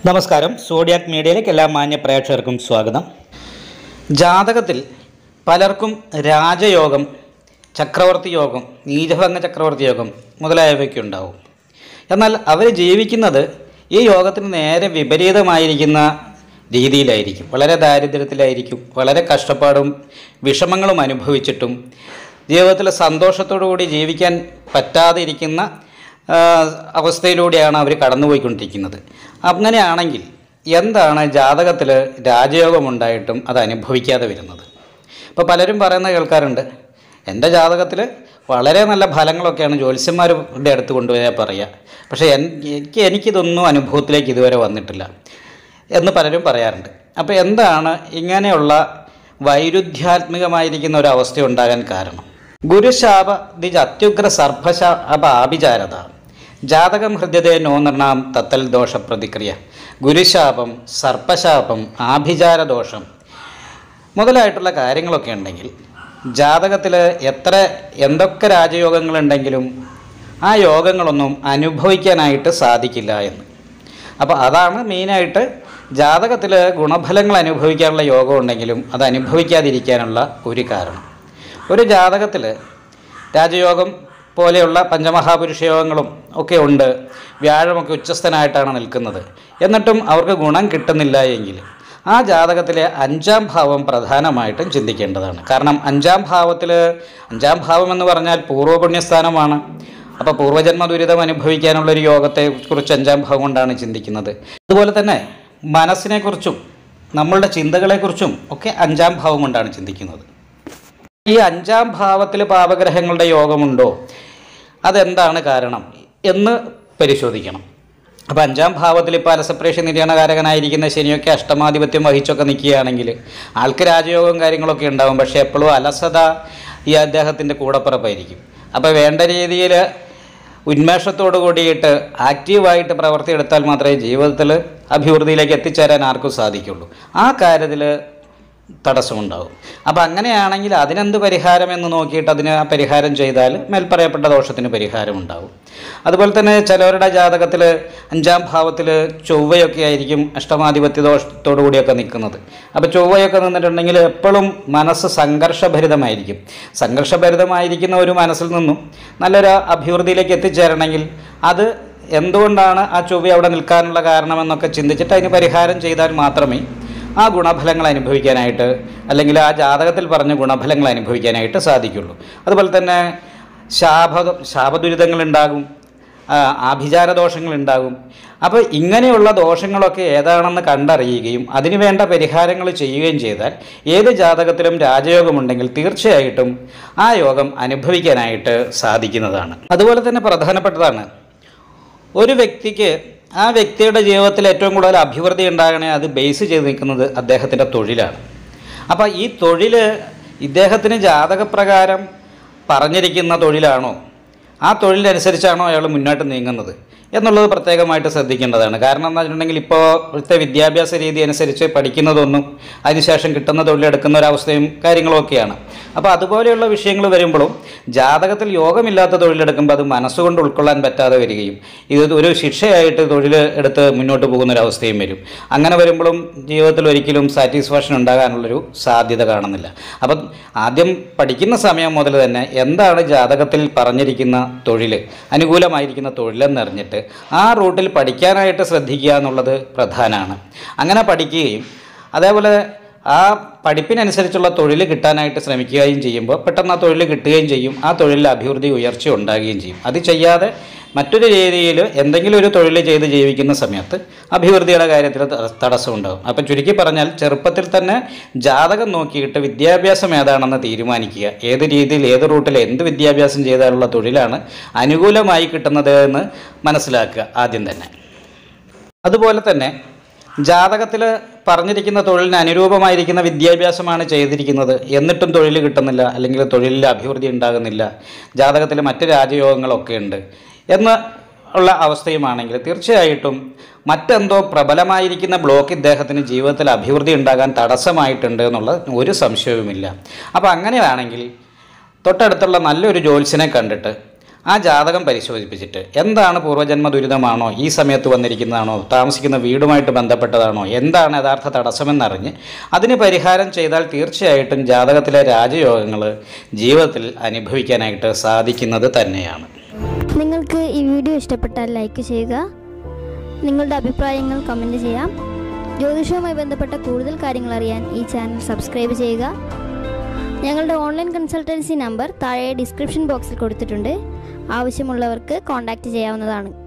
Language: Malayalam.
നമസ്കാരം സോഡിയാക് മീഡിയയിലേക്ക് എല്ലാ മാന്യ പ്രേക്ഷകർക്കും സ്വാഗതം ജാതകത്തിൽ പലർക്കും രാജയോഗം ചക്രവർത്തി യോഗം നീചഭംഗ ചക്രവർത്തി യോഗം മുതലായവയൊക്കെ ഉണ്ടാവും എന്നാൽ അവർ ജീവിക്കുന്നത് ഈ യോഗത്തിന് നേരെ വിപരീതമായിരിക്കുന്ന രീതിയിലായിരിക്കും വളരെ ദാരിദ്ര്യത്തിലായിരിക്കും വളരെ കഷ്ടപ്പാടും വിഷമങ്ങളും അനുഭവിച്ചിട്ടും ജീവിതത്തിൽ സന്തോഷത്തോടു കൂടി ജീവിക്കാൻ പറ്റാതെ ഇരിക്കുന്ന ആ, അവസ്ഥയിലൂടെയാണ് അവർ കടന്നുപോയിക്കൊണ്ടിരിക്കുന്നത് അങ്ങനെയാണെങ്കിൽ എന്താണ് ജാതകത്തിൽ രാജയോഗമുണ്ടായിട്ടും അത് അനുഭവിക്കാതെ വരുന്നത് ഇപ്പോൾ പലരും പറയുന്നത് കേൾക്കാറുണ്ട് എൻ്റെ ജാതകത്തിൽ വളരെ നല്ല ഫലങ്ങളൊക്കെയാണ് ജ്യോത്സ്യന്മാരുടെ അടുത്ത് കൊണ്ടുപോയാൽ പറയുക പക്ഷേ എൻ എനിക്ക് എനിക്കിതൊന്നും അനുഭവത്തിലേക്ക് ഇതുവരെ വന്നിട്ടില്ല എന്ന് പലരും പറയാറുണ്ട് അപ്പോൾ എന്താണ് ഇങ്ങനെയുള്ള വൈരുദ്ധ്യാത്മികമായിരിക്കുന്ന ഒരു അവസ്ഥ ഉണ്ടാകാൻ കാരണം ഗുരുശാപ ദിജ അത്യുഗ്ര സർപ്പശാപ ആഭിചാരത ജാതകം ഹൃദ്യതേ നോ നിർണാം തത്തൽ ദോഷ പ്രതിക്രിയ ഗുരുശാപം സർപ്പശാപം ആഭിചാര ദോഷം മുതലായിട്ടുള്ള കാര്യങ്ങളൊക്കെ ഉണ്ടെങ്കിൽ ജാതകത്തിൽ എത്ര എന്തൊക്കെ രാജയോഗങ്ങളുണ്ടെങ്കിലും ആ യോഗങ്ങളൊന്നും അനുഭവിക്കാനായിട്ട് സാധിക്കില്ല എന്ന് അപ്പോൾ അതാണ് മെയിനായിട്ട് ജാതകത്തിൽ ഗുണഫലങ്ങൾ അനുഭവിക്കാനുള്ള യോഗം ഉണ്ടെങ്കിലും അത് അനുഭവിക്കാതിരിക്കാനുള്ള ഒരു കാരണം ഒരു ജാതകത്തിൽ രാജയോഗം പോലെയുള്ള പഞ്ചമഹാപുരുഷ യോഗങ്ങളും ഒക്കെ ഉണ്ട് വ്യാഴമൊക്കെ ഉച്ചസ്ഥനായിട്ടാണ് നിൽക്കുന്നത് എന്നിട്ടും അവർക്ക് ഗുണം കിട്ടുന്നില്ല എങ്കിൽ ആ ജാതകത്തിലെ അഞ്ചാം ഭാവം പ്രധാനമായിട്ടും ചിന്തിക്കേണ്ടതാണ് കാരണം അഞ്ചാം ഭാവത്തിൽ അഞ്ചാം ഭാവം എന്ന് പറഞ്ഞാൽ പൂർവ്വപുണ്യസ്ഥാനമാണ് അപ്പോൾ പൂർവ്വജന്മ ദുരിതം അനുഭവിക്കാനുള്ള ഒരു യോഗത്തെ കുറിച്ച് അഞ്ചാം ഭാവം കൊണ്ടാണ് ചിന്തിക്കുന്നത് അതുപോലെ തന്നെ മനസ്സിനെക്കുറിച്ചും നമ്മളുടെ ചിന്തകളെക്കുറിച്ചും ഒക്കെ അഞ്ചാം ഭാവം കൊണ്ടാണ് ചിന്തിക്കുന്നത് ഈ അഞ്ചാം ഭാവത്തിൽ പാപഗ്രഹങ്ങളുടെ യോഗമുണ്ടോ അതെന്താണ് കാരണം എന്ന് പരിശോധിക്കണം അപ്പോൾ അഞ്ചാം ഭാവത്തിൽ ഇപ്പോൾ അലസപ്രേഷ നിര്യാണകാരകനായിരിക്കുന്ന ശനിയൊക്കെ അഷ്ടമാധിപത്യം വഹിച്ചൊക്കെ നിൽക്കുകയാണെങ്കിൽ ആൾക്ക് രാജയോഗവും കാര്യങ്ങളൊക്കെ ഉണ്ടാവും പക്ഷേ എപ്പോഴും അലസത ഈ അദ്ദേഹത്തിൻ്റെ കൂടപ്പിറപ്പായിരിക്കും അപ്പോൾ വേണ്ട രീതിയിൽ ഉന്മേഷത്തോടു കൂടിയിട്ട് ആക്റ്റീവായിട്ട് പ്രവർത്തിയെടുത്താൽ മാത്രമേ ജീവിതത്തിൽ അഭിവൃദ്ധിയിലേക്ക് എത്തിച്ചേരാൻ ആർക്കും സാധിക്കുള്ളൂ ആ കാര്യത്തിൽ തടസ്സമുണ്ടാവും അപ്പോൾ അങ്ങനെയാണെങ്കിൽ അതിനെന്ത് പരിഹാരം എന്ന് നോക്കിയിട്ട് അതിന് ആ പരിഹാരം ചെയ്താൽ മേൽപ്പറയപ്പെട്ട ദോഷത്തിന് പരിഹാരം ഉണ്ടാവും അതുപോലെ തന്നെ ചിലവരുടെ ജാതകത്തിൽ അഞ്ചാം ഭാവത്തിൽ ചൊവ്വയൊക്കെ ആയിരിക്കും അഷ്ടമാധിപത്യ ദോഷത്തോടു കൂടിയൊക്കെ നിൽക്കുന്നത് അപ്പോൾ ചൊവ്വയൊക്കെ നിന്നിട്ടുണ്ടെങ്കിൽ എപ്പോഴും മനസ്സ് സംഘർഷഭരിതമായിരിക്കും സംഘർഷഭരിതമായിരിക്കുന്ന ഒരു മനസ്സിൽ നിന്നും നല്ലൊരു അഭിവൃദ്ധിയിലേക്ക് എത്തിച്ചേരണമെങ്കിൽ അത് എന്തുകൊണ്ടാണ് ആ ചൊവ്വ അവിടെ നിൽക്കാനുള്ള കാരണമെന്നൊക്കെ ചിന്തിച്ചിട്ട് അതിന് പരിഹാരം ചെയ്താൽ മാത്രമേ ആ ഗുണഫലങ്ങൾ അനുഭവിക്കാനായിട്ട് അല്ലെങ്കിൽ ആ ജാതകത്തിൽ പറഞ്ഞ ഗുണഫലങ്ങൾ അനുഭവിക്കാനായിട്ട് സാധിക്കുള്ളൂ അതുപോലെ തന്നെ ശാപ ശാപദുരിതങ്ങളുണ്ടാകും ആ, ആഭിചാര ദോഷങ്ങളുണ്ടാകും അപ്പോൾ ഇങ്ങനെയുള്ള ദോഷങ്ങളൊക്കെ ഏതാണെന്ന് കണ്ടറിയുകയും അതിനു വേണ്ട പരിഹാരങ്ങൾ ചെയ്യുകയും ചെയ്താൽ ഏത് ജാതകത്തിലും രാജയോഗമുണ്ടെങ്കിൽ തീർച്ചയായിട്ടും ആ യോഗം അനുഭവിക്കാനായിട്ട് സാധിക്കുന്നതാണ് അതുപോലെ തന്നെ പ്രധാനപ്പെട്ടതാണ് ഒരു വ്യക്തിക്ക് ആ വ്യക്തിയുടെ ജീവിതത്തിൽ ഏറ്റവും കൂടുതൽ അഭിവൃദ്ധി ഉണ്ടാകണേ അത് ബേസ് ചെയ്ത് നിൽക്കുന്നത് അദ്ദേഹത്തിൻ്റെ തൊഴിലാണ് അപ്പോൾ ഈ തൊഴിൽ ഇദ്ദേഹത്തിന് ജാതകപ്രകാരം പറഞ്ഞിരിക്കുന്ന തൊഴിലാണോ ആ തൊഴിലനുസരിച്ചാണോ അയാൾ മുന്നോട്ട് നീങ്ങുന്നത് എന്നുള്ളത് പ്രത്യേകമായിട്ട് ശ്രദ്ധിക്കേണ്ടതാണ് കാരണം എന്ന് വെച്ചിട്ടുണ്ടെങ്കിൽ ഇപ്പോൾ ഇവിടുത്തെ വിദ്യാഭ്യാസ രീതി അനുസരിച്ച് പഠിക്കുന്നതൊന്നും അതിനുശേഷം കിട്ടുന്ന തൊഴിലെടുക്കുന്ന ഒരവസ്ഥയും കാര്യങ്ങളൊക്കെയാണ് അപ്പോൾ അതുപോലെയുള്ള വിഷയങ്ങൾ വരുമ്പോഴും ജാതകത്തിൽ യോഗമില്ലാത്ത തൊഴിലെടുക്കുമ്പോൾ അത് മനസ്സുകൊണ്ട് ഉൾക്കൊള്ളാൻ പറ്റാതെ വരികയും ഇത് ഒരു ശിക്ഷയായിട്ട് തൊഴിൽ എടുത്ത് മുന്നോട്ട് പോകുന്ന ഒരു അവസ്ഥയും വരും അങ്ങനെ വരുമ്പോഴും ജീവിതത്തിൽ ഒരിക്കലും സാറ്റിസ്ഫാക്ഷൻ ഉണ്ടാകാനുള്ളൊരു സാധ്യത കാണുന്നില്ല അപ്പം ആദ്യം പഠിക്കുന്ന സമയം മുതൽ തന്നെ എന്താണ് ജാതകത്തിൽ പറഞ്ഞിരിക്കുന്ന തൊഴിൽ അനുകൂലമായിരിക്കുന്ന തൊഴിലെന്നറിഞ്ഞിട്ട് ആ റൂട്ടിൽ പഠിക്കാനായിട്ട് ശ്രദ്ധിക്കുക എന്നുള്ളത് പ്രധാനമാണ് അങ്ങനെ പഠിക്കുകയും അതേപോലെ ആ പഠിപ്പിനനുസരിച്ചുള്ള തൊഴിൽ കിട്ടാനായിട്ട് ശ്രമിക്കുകയും ചെയ്യുമ്പോൾ പെട്ടെന്ന് ആ തൊഴിൽ കിട്ടുകയും ചെയ്യും ആ തൊഴിലിൽ അഭിവൃദ്ധി ഉയർച്ച ഉണ്ടാകുകയും ചെയ്യും അത് ചെയ്യാതെ മറ്റൊരു രീതിയിൽ എന്തെങ്കിലും ഒരു തൊഴിൽ ചെയ്ത് ജീവിക്കുന്ന സമയത്ത് അഭിവൃദ്ധിയുടെ കാര്യത്തിൽ ത- തടസ്സമുണ്ടാകും അപ്പം ചുരുക്കി പറഞ്ഞാൽ ചെറുപ്പത്തിൽ തന്നെ ജാതകം നോക്കിയിട്ട് വിദ്യാഭ്യാസം ഏതാണെന്ന് തീരുമാനിക്കുക ഏത് രീതിയിൽ ഏത് റൂട്ടിൽ എന്ത് വിദ്യാഭ്യാസം ചെയ്താലുള്ള തൊഴിലാണ് അനുകൂലമായി കിട്ടുന്നത് എന്ന് മനസ്സിലാക്കുക ആദ്യം തന്നെ അതുപോലെ തന്നെ ജാതകത്തിൽ പറഞ്ഞിരിക്കുന്ന തൊഴിലിന് അനുരൂപമായിരിക്കുന്ന വിദ്യാഭ്യാസമാണ് ചെയ്തിരിക്കുന്നത് എന്നിട്ടും തൊഴിൽ കിട്ടുന്നില്ല അല്ലെങ്കിൽ തൊഴിലിൽ അഭിവൃദ്ധി ഉണ്ടാകുന്നില്ല ജാതകത്തിൽ മറ്റ് രാജയോഗങ്ങളൊക്കെ ഉണ്ട് എന്ന് ഉള്ള അവസ്ഥയുമാണെങ്കിൽ തീർച്ചയായിട്ടും മറ്റെന്തോ പ്രബലമായിരിക്കുന്ന ബ്ലോക്ക് ഇദ്ദേഹത്തിന് ജീവിതത്തിൽ അഭിവൃദ്ധി ഉണ്ടാകാൻ തടസ്സമായിട്ടുണ്ട് എന്നുള്ള ഒരു സംശയവുമില്ല അപ്പോൾ അങ്ങനെയാണെങ്കിൽ തൊട്ടടുത്തുള്ള നല്ലൊരു ജ്യോത്സ്യനെ കണ്ടിട്ട് ആ ജാതകം പരിശോധിപ്പിച്ചിട്ട് എന്താണ് പൂർവ്വജന്മ ദുരിതമാണോ ഈ സമയത്ത് വന്നിരിക്കുന്നതാണോ താമസിക്കുന്ന വീടുമായിട്ട് ബന്ധപ്പെട്ടതാണോ എന്താണ് യഥാർത്ഥ തടസ്സമെന്നറിഞ്ഞ് അതിന് പരിഹാരം ചെയ്താൽ തീർച്ചയായിട്ടും ജാതകത്തിലെ രാജയോഗങ്ങൾ ജീവിതത്തിൽ അനുഭവിക്കാനായിട്ട് സാധിക്കുന്നത് തന്നെയാണ് നിങ്ങൾക്ക് ഈ വീഡിയോ ഇഷ്ടപ്പെട്ടാൽ ലൈക്ക് ചെയ്യുക നിങ്ങളുടെ അഭിപ്രായങ്ങൾ കമൻറ്റ് ചെയ്യാം ജ്യോതിഷവുമായി ബന്ധപ്പെട്ട കൂടുതൽ കാര്യങ്ങൾ അറിയാൻ ഈ ചാനൽ സബ്സ്ക്രൈബ് ചെയ്യുക ഞങ്ങളുടെ ഓൺലൈൻ കൺസൾട്ടൻസി നമ്പർ താഴെ ഡിസ്ക്രിപ്ഷൻ ബോക്സിൽ കൊടുത്തിട്ടുണ്ട് ആവശ്യമുള്ളവർക്ക് കോൺടാക്റ്റ് ചെയ്യാവുന്നതാണ്